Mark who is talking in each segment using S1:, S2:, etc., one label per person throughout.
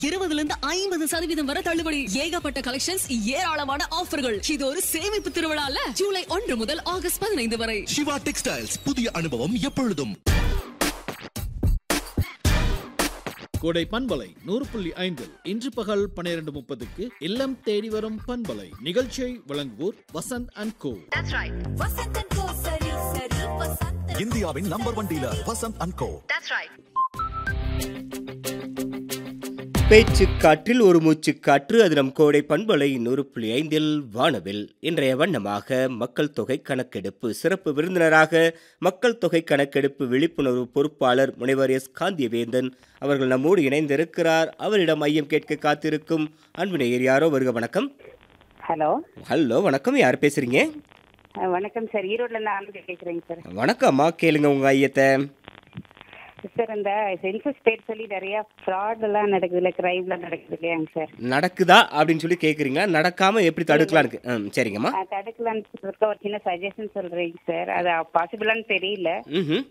S1: இருபதுல இருந்து ஐம்பது சதவீதம் வரை தள்ளுபடி ஏகப்பட்ட கலெக்ஷன்ஸ் ஏராளமான ஆஃபர்கள் இது ஒரு சேமிப்பு திருவிழால ஜூலை ஒன்று முதல் ஆகஸ்ட் பதினைந்து வரை
S2: சிவா டெக்ஸ்டைல்ஸ் புதிய அனுபவம் எப்பொழுதும்
S3: கோடை பண்பலை நூறு புள்ளி ஐந்தில் இன்று பகல் பன்னிரண்டு முப்பதுக்கு இல்லம் தேடி வரும் பண்பலை நிகழ்ச்சியை வழங்குவோர் Vasant and co
S4: That's right. Vasant and Co. Sari, Sari, Vasant and
S2: இந்தியாவின் number one dealer Vasant and co
S4: That's right.
S5: பேச்சு காற்றில் ஒரு மூச்சு காற்று அது நம் கோடை பண்பலை நூறு புள்ளி ஐந்தில் வானவில் இன்றைய வண்ணமாக மக்கள் தொகை கணக்கெடுப்பு சிறப்பு விருந்தினராக மக்கள் தொகை கணக்கெடுப்பு விழிப்புணர்வு பொறுப்பாளர் முனைவர் எஸ் காந்தியவேந்தன் அவர்கள் நம்மோடு இணைந்திருக்கிறார் அவரிடம் ஐயம் கேட்க காத்திருக்கும் அன்பினையர் யாரோ வருக வணக்கம்
S6: ஹலோ
S5: ஹலோ வணக்கம் யார் பேசுறீங்க
S6: அஹ் வணக்கம் சார் ஈரோட்ல இருந்து ஆனந்த் பேசுறேங்க சார்
S5: வணக்கம்மா கேளுங்க உங்க ஐயத்தை
S6: சார் இந்த சென்சஸ் பேர் சொல்லி நிறைய ஃப்ராட் எல்லாம் நடக்குதுல கிரைம்லாம் நடக்குது இல்லையாங்க சார்
S5: நடக்குதா அப்படின்னு சொல்லி கேட்குறீங்க நடக்காம எப்படி தடுக்கலான்னு கே- ம் சரிங்கம்மா
S6: அது தடுக்கலான்னு சொல்றதுக்கு ஒரு சின்ன சஜஷன் சொல்றீங்க சார் அது பாசிபிளான்னு தெரியல
S5: ம்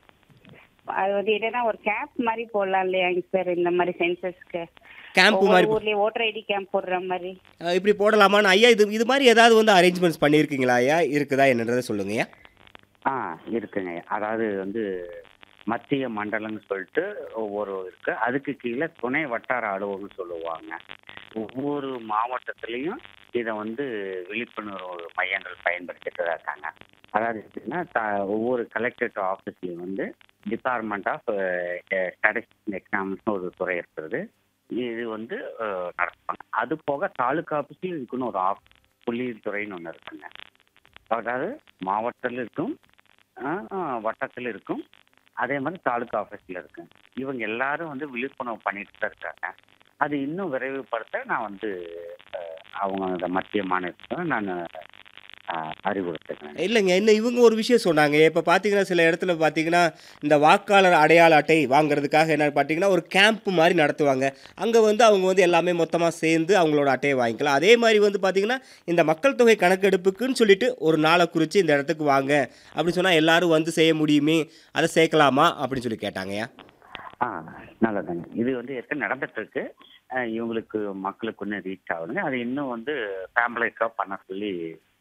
S6: அது வந்து என்னன்னா ஒரு கேம்ப் மாதிரி போடலாம் இல்லையாங்க சார் இந்த மாதிரி சென்சஸ்க்கு
S5: கேம்ப் மாதிரி போ-
S6: ஊர்லயும் ஓட்டர் ஐடி கேம்ப் போடுற மாதிரி
S5: அஹ் இப்படி போடலாமான்னு ஐயா இது இது மாதிரி ஏதாவது வந்து அரேஞ்ச்மெண்ட்ஸ் பண்ணியிருக்கீங்களா ஐயா இருக்குதா என்னன்றதை சொல்லுங்கய்யா
S7: ஆ இருக்குங்க அதாவது வந்து மத்திய மண்டலம்னு சொல்லிட்டு ஒவ்வொரு இருக்கு அதுக்கு கீழே துணை வட்டார அலுவலகம்னு சொல்லுவாங்க ஒவ்வொரு மாவட்டத்திலையும் இதை வந்து விழிப்புணர்வு மையங்கள் பயன்படுத்திட்டு தான் இருக்காங்க அதாவது எப்படின்னா த- ஒவ்வொரு கலெக்டரேட் ஆஃபீஸ்லையும் வந்து டிபார்ட்மெண்ட் ஆஃப் ஸ்டாட்டிஸ்டிக்ஸ் எக்ஸாம்ஸ்னு ஒரு துறை இருக்கிறது இது வந்து அஹ், நடத்துவாங்க அது போக தாலுக்கா ஆஃபீஸ்லையும் இருக்குன்னு ஒரு ஆஃப் புள்ளியியல் துறைன்னு ஒன்று இருக்குங்க அதாவது மாவட்டத்தில் இருக்கும் ஆஹ், ஆஹ், வட்டத்தில் இருக்கும் அதே மாதிரி தாலுகா ஆஃபீஸில் இருக்கு இவங்க எல்லாரும் வந்து விழிப்புணர்வு பண்ணிட்டு தான் இருக்காங்க அது இன்னும் விரைவுபடுத்த நான் வந்து ஆஹ், அவங்க அந்த மத்திய மாநிலத்தில் நான் ஆஹ், அறிவுறுத்துகிறேன்
S5: இல்லைங்க இன்னும் இவங்க ஒரு விஷயம் சொன்னாங்க இப்போ பார்த்தீங்கன்னா சில இடத்துல பார்த்தீங்கன்னா இந்த வாக்காளர் அடையாள அட்டை வாங்குறதுக்காக என்ன பார்த்தீங்கன்னா ஒரு கேம்ப் மாதிரி நடத்துவாங்க அங்கே வந்து அவங்க வந்து எல்லாமே மொத்தமாக சேர்ந்து அவங்களோட அட்டையை வாங்கிக்கலாம் அதே மாதிரி வந்து பார்த்தீங்கன்னா இந்த மக்கள் தொகை கணக்கெடுப்புக்குன்னு சொல்லிட்டு ஒரு நாளை குறித்து இந்த இடத்துக்கு வாங்க அப்படின்னு சொன்னால் எல்லாரும் வந்து செய்ய முடியுமே அதை சேர்க்கலாமா அப்படின்னு சொல்லி கேட்டாங்கய்யா
S7: ஆ நல்லதுங்க இது வந்து ஏற்கனவே நடந்துட்டு இருக்கு ஆஹ், இவங்களுக்கு மக்களுக்கு இன்னும் ரீச் ஆகுதுங்க அது இன்னும் வந்து ஃபேமிலிக்காக பண்ண சொல்லி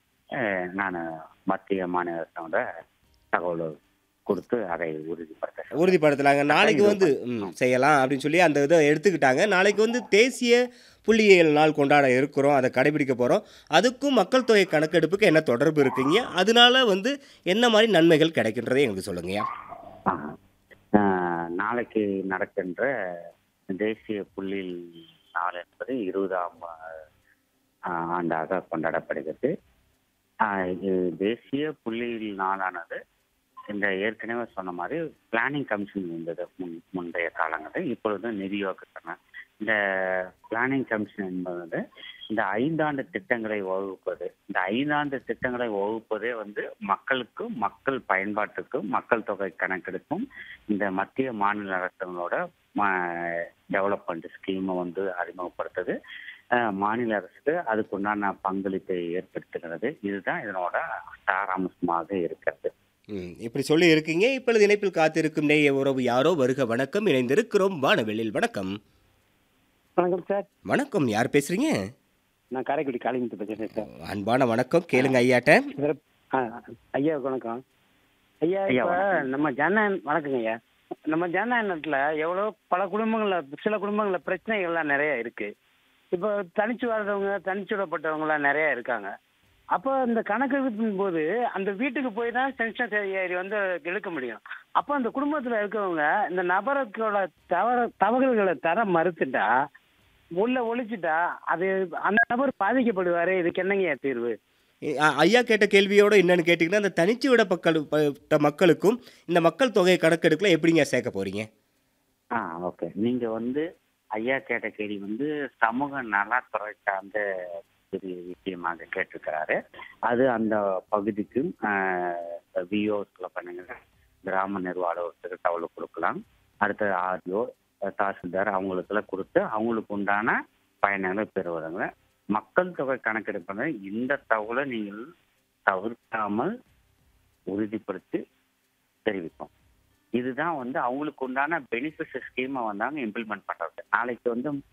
S7: நான் மத்திய மாநிலத்தோட தகவல் கொடுத்து அதை உறுதிப்படுத்த
S5: உறுதிப்படுத்தலாங்க நாளைக்கு வந்து ம், செய்யலாம் அப்படின்னு சொல்லி அந்த இதை எடுத்துக்கிட்டாங்க நாளைக்கு வந்து தேசிய புள்ளியியல் நாள் கொண்டாட இருக்கிறோம் அதை கடைபிடிக்க போகிறோம் அதுக்கும் மக்கள் தொகை கணக்கெடுப்புக்கு என்ன தொடர்பு இருக்குங்க அதனால வந்து என்ன மாதிரி நன்மைகள் கிடைக்கின்றதை எங்களுக்கு சொல்லுங்கய்யா
S7: ஆ. ஆஹ், நாளைக்கு நடக்கின்ற தேசிய புள்ளியியல் நாள் என்பது இருபதாம் ஆஹ், ஆண்டாக கொண்டாடப்படுகிறது ஆஹ், இது தேசிய புள்ளியியல் நாளானது இந்த ஏற்கனவே சொன்ன மாதிரி பிளானிங் கமிஷன் இருந்தது முன் முந்தைய காலங்களில் இப்பொழுது நிதியோக இந்த பிளானிங் கமிஷன் என்பது இந்த ஐந்தாண்டு திட்டங்களை வகுப்பது இந்த ஐந்தாண்டு திட்டங்களை வகுப்பதே வந்து மக்களுக்கும் மக்கள் பயன்பாட்டுக்கும் மக்கள் தொகை கணக்கெடுக்கும் இந்த மத்திய மாநில அரசுகளோட டெவலப்மெண்ட் ஸ்கீமை வந்து அறிமுகப்படுத்துது அஹ், மாநில அரசுக்கு அதுக்குண்டான பங்களிப்பை ஏற்படுத்துகிறது இதுதான் இதனோட சாராம்சமாக இருக்கிறது
S5: ம் இப்படி சொல்லி இருக்கீங்க இப்பொழுது இணைப்பில் காத்திருக்கும் நேய உறவு யாரோ வருக வணக்கம் இணைந்திருக்கிறோம் வானவெளியில் வணக்கம்
S8: வணக்கம் சார்
S5: வணக்கம் யார் பேசுறீங்க
S8: நான் காரைக்குடி காளிமுத்து பேசுறேன் சார்
S5: அன்பான வணக்கம் கேளுங்க ஐயாட்ட
S8: சிறப்- ஆ, ஐயா வணக்கம் ஐயா
S7: ஐயா,
S8: இப்ப
S7: வணக்கம்.
S8: நம்ம ஜனநாயகம் வணக்கங்க ஐயா நம்ம ஜனநாயகத்துல எவ்வளோ பல குடும்பங்கள்ல சில குடும்பங்கள்ல பிரச்சனைகள்லாம் நிறைய இருக்கு இப்போ தனிச்சு வாழ்றவங்க தனிச்சு விடப்பட்டவங்கலாம் நிறைய இருக்காங்க அப்போ இந்த கணக்கெடுப்பின் போது அந்த வீட்டுக்கு போய் தான் சென்சஸ் ஏறி வந்து எடுக்க முடியும் அப்போ அந்த குடும்பத்துல இருக்கவங்க இந்த நபரோட தவற தவறுகளை தர மறுத்துட்டா உள்ள ஒழிச்சிட்டா அது அந்த நபர் பாதிக்கப்படுவாரு இதுக்கு என்னங்கய்யா தீர்வு
S5: அ- ஐயா கேட்ட கேள்வியோட என்னன்னு கேட்டிங்கன்னா இந்த தனிச்சு விடப்பட்ட பட்ட மக்களுக்கும் இந்த மக்கள் தொகை கணக்கெடுக்கல எப்படிங்க சேர்க்க போறீங்க
S7: ஆ ஓகே நீங்க வந்து ஐயா கேட்ட கேள்வி வந்து சமூக நலத்துறை சார்ந்த ஒரு விஷயமாக கேட்டிருக்கிறாரு அது அந்த பகுதிக்கும் விஓஸ்ல பண்ணுங்க கிராம நிர்வாக அலுவலகத்துக்கு தகவல் கொடுக்கலாம் அடுத்து ஆர்டிஓ தாசில்தார் அவங்களுக்கெல்லாம் கொடுத்து அவங்களுக்கு உண்டான பயணங்களை பெறுவதுங்க மக்கள் தொகை கணக்கெடுப்பதை இந்த தகவலை நீங்கள் தவிர்க்காமல் உறுதிப்படுத்தி தெரிவிப்போம் இதுதான் வந்து அவங்களுக்கு உண்டான பெனிஃபிட் ஸ்கீமை வந்தாங்க இம்ப்ளிமெண்ட் பண்றது நாளைக்கு வந்து